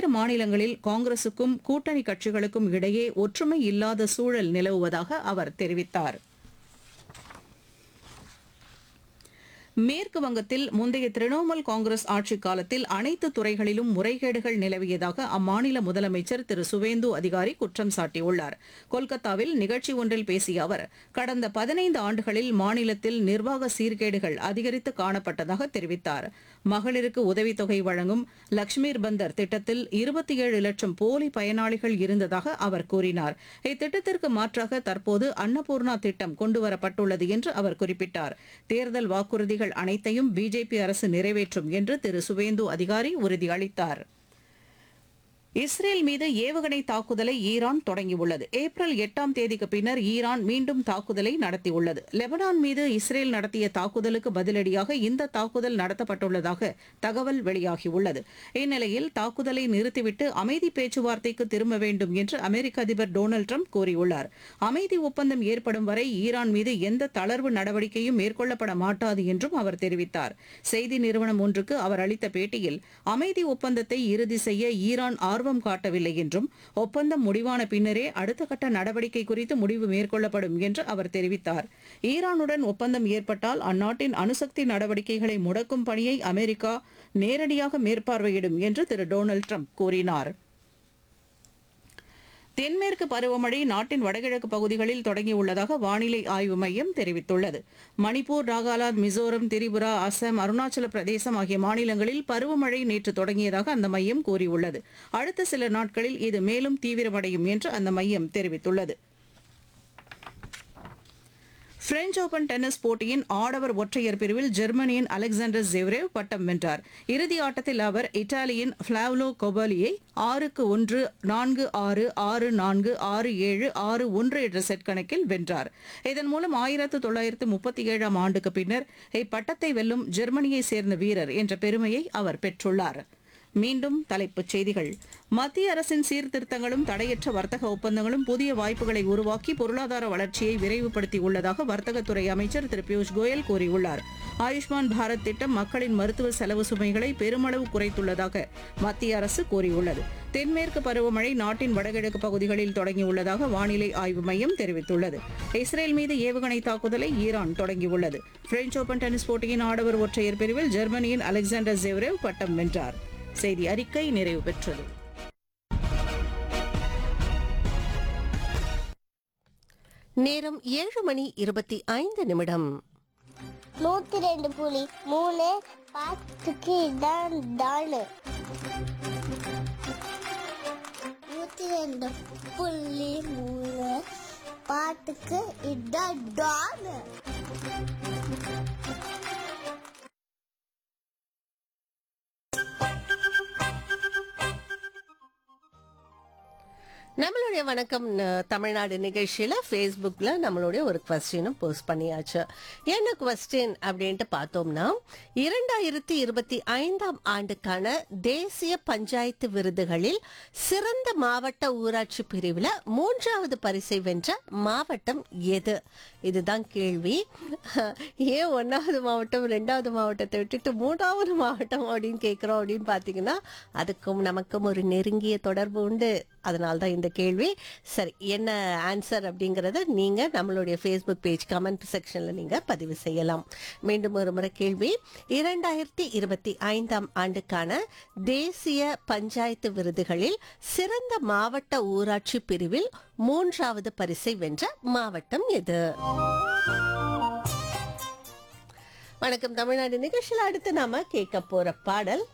பல்வேறு மாநிலங்களில் காங்கிரசுக்கும் கூட்டணி கட்சிகளுக்கும் இடையே ஒற்றுமை இல்லாத சூழல் நிலவுவதாக அவர் தெரிவித்தார் மேற்கு வங்கத்தில் முந்தைய திரிணாமுல் காங்கிரஸ் ஆட்சிக் காலத்தில் அனைத்து துறைகளிலும் முறைகேடுகள் நிலவியதாக அம்மாநில முதலமைச்சர் திரு சுவேந்து அதிகாரி குற்றம் சாட்டியுள்ளார் கொல்கத்தாவில் நிகழ்ச்சி ஒன்றில் பேசிய அவர் கடந்த பதினைந்து ஆண்டுகளில் மாநிலத்தில் நிர்வாக சீர்கேடுகள் அதிகரித்து காணப்பட்டதாக தெரிவித்தார் மகளிருக்கு உதவித்தொகை வழங்கும் லக்ஷ்மீர் பந்தர் திட்டத்தில் இருபத்தி ஏழு லட்சம் போலி பயனாளிகள் இருந்ததாக அவர் கூறினார் இத்திட்டத்திற்கு மாற்றாக தற்போது அன்னபூர்ணா திட்டம் கொண்டுவரப்பட்டுள்ளது என்று அவர் குறிப்பிட்டார் தேர்தல் வாக்குறுதிகள் அனைத்தையும் பிஜேபி அரசு நிறைவேற்றும் என்று திரு சுவேந்து அதிகாரி உறுதியளித்தார் இஸ்ரேல் மீது ஏவுகணை தாக்குதலை ஈரான் தொடங்கியுள்ளது ஏப்ரல் எட்டாம் தேதிக்கு பின்னர் ஈரான் மீண்டும் தாக்குதலை நடத்தியுள்ளது லெபனான் மீது இஸ்ரேல் நடத்திய தாக்குதலுக்கு பதிலடியாக இந்த தாக்குதல் நடத்தப்பட்டுள்ளதாக தகவல் வெளியாகியுள்ளது இந்நிலையில் தாக்குதலை நிறுத்திவிட்டு அமைதி பேச்சுவார்த்தைக்கு திரும்ப வேண்டும் என்று அமெரிக்க அதிபர் டொனால்டு ட்ரம்ப் கூறியுள்ளார் அமைதி ஒப்பந்தம் ஏற்படும் வரை ஈரான் மீது எந்த தளர்வு நடவடிக்கையும் மேற்கொள்ளப்பட மாட்டாது என்றும் அவர் தெரிவித்தார் செய்தி நிறுவனம் ஒன்றுக்கு அவர் அளித்த பேட்டியில் அமைதி ஒப்பந்தத்தை இறுதி செய்ய ஈரான் ஆர்வம் காட்டவில்லை என்றும் ஒப்பந்தம் முடிவான பின்னரே அடுத்த கட்ட நடவடிக்கை குறித்து முடிவு மேற்கொள்ளப்படும் என்று அவர் தெரிவித்தார் ஈரானுடன் ஒப்பந்தம் ஏற்பட்டால் அந்நாட்டின் அணுசக்தி நடவடிக்கைகளை முடக்கும் பணியை அமெரிக்கா நேரடியாக மேற்பார்வையிடும் என்று திரு டொனால்டு ட்ரம்ப் கூறினார் தென்மேற்கு பருவமழை நாட்டின் வடகிழக்கு பகுதிகளில் தொடங்கியுள்ளதாக வானிலை ஆய்வு மையம் தெரிவித்துள்ளது மணிப்பூர் நாகாலாந்து மிசோரம் திரிபுரா அசாம் அருணாச்சல பிரதேசம் ஆகிய மாநிலங்களில் பருவமழை நேற்று தொடங்கியதாக அந்த மையம் கூறியுள்ளது அடுத்த சில நாட்களில் இது மேலும் தீவிரமடையும் என்று அந்த மையம் தெரிவித்துள்ளது பிரெஞ்ச் ஓபன் டென்னிஸ் போட்டியின் ஆடவர் ஒற்றையர் பிரிவில் ஜெர்மனியின் அலெக்சாண்டர் ஜெவ்ரேவ் பட்டம் வென்றார் இறுதி ஆட்டத்தில் அவர் இத்தாலியின் ஃபிளாவ்லோ கொபாலியை ஆறுக்கு ஒன்று நான்கு ஆறு ஆறு நான்கு ஆறு ஏழு ஆறு ஒன்று என்ற செட் கணக்கில் வென்றார் இதன் மூலம் ஆயிரத்து தொள்ளாயிரத்து முப்பத்தி ஏழாம் ஆண்டுக்கு பின்னர் இப்பட்டத்தை வெல்லும் ஜெர்மனியைச் சேர்ந்த வீரர் என்ற பெருமையை அவர் பெற்றுள்ளார் மீண்டும் தலைப்புச் செய்திகள் மத்திய அரசின் சீர்திருத்தங்களும் தடையற்ற வர்த்தக ஒப்பந்தங்களும் புதிய வாய்ப்புகளை உருவாக்கி பொருளாதார வளர்ச்சியை விரைவுபடுத்தியுள்ளதாக வர்த்தகத்துறை அமைச்சர் திரு பியூஷ் கோயல் கூறியுள்ளார் ஆயுஷ்மான் பாரத் திட்டம் மக்களின் மருத்துவ செலவு சுமைகளை பெருமளவு குறைத்துள்ளதாக மத்திய அரசு கூறியுள்ளது தென்மேற்கு பருவமழை நாட்டின் வடகிழக்கு பகுதிகளில் தொடங்கியுள்ளதாக வானிலை ஆய்வு மையம் தெரிவித்துள்ளது இஸ்ரேல் மீது ஏவுகணை தாக்குதலை ஈரான் தொடங்கியுள்ளது பிரெஞ்ச் ஓபன் டென்னிஸ் போட்டியின் ஆடவர் ஒற்றையர் பிரிவில் ஜெர்மனியின் அலெக்சாண்டர் ஜெவ்ரேவ் பட்டம் வென்றார் செய்தி அறிக்கை நிறைவு பெற்றது நேரம் ஏழு மணி இருபத்தி ஐந்து நிமிடம் நூத்தி ரெண்டு புலி மூணு பாத்துக்கு இதான் டானு நூத்தி ரெண்டு புள்ளி மூணு பாட்டுக்கு இதான் டானு நம்மளுடைய வணக்கம் ந- தமிழ்நாடு நிகழ்ச்சியில ஃபேஸ்புக்ல நம்மளுடைய ஒரு கொஸ்டினும் போஸ்ட் பண்ணியாச்சு என்ன கொஸ்டின் அப்படின்ட்டு பார்த்தோம்னா இரண்டாயிரத்தி இருபத்தி ஐந்தாம் ஆண்டுக்கான தேசிய பஞ்சாயத்து விருதுகளில் சிறந்த மாவட்ட ஊராட்சி பிரிவுல மூன்றாவது பரிசை வென்ற மாவட்டம் எது இதுதான் கேள்வி ஏன் ஒன்னாவது மாவட்டம் ரெண்டாவது மாவட்டத்தை விட்டுட்டு மூன்றாவது மாவட்டம் அப்படின்னு கேட்குறோம் அப்படின்னு பார்த்தீங்கன்னா அதுக்கும் நமக்கும் ஒரு நெருங்கிய தொடர்பு உண்டு அதனால தான் இந்த கேள்வி சரி என்ன ஆன்சர் அப்படிங்கிறத நீங்கள் நம்மளுடைய ஃபேஸ்புக் பேஜ் கமெண்ட் செக்ஷனில் நீங்கள் பதிவு செய்யலாம் மீண்டும் ஒரு முறை கேள்வி இரண்டாயிரத்தி இருபத்தி ஐந்தாம் ஆண்டுக்கான தேசிய பஞ்சாயத்து விருதுகளில் சிறந்த மாவட்ட ஊராட்சி பிரிவில் மூன்றாவது பரிசை வென்ற மாவட்டம் எது வணக்கம் தமிழ்நாடு நிகழ்ச்சியில் அடுத்து நாம கேட்க போற பாடல்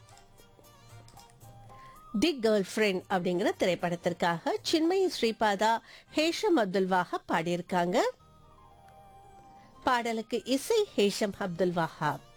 தி கேர்ள் ஃப்ரெண்ட் அப்படிங்கிற திரைப்படத்திற்காக சின்மயி ஸ்ரீபாதா ஹேஷம் அப்துல் வாஹப் பாடியிருக்காங்க பாடலுக்கு இசை ஹேஷம் அப்துல் வஹாப்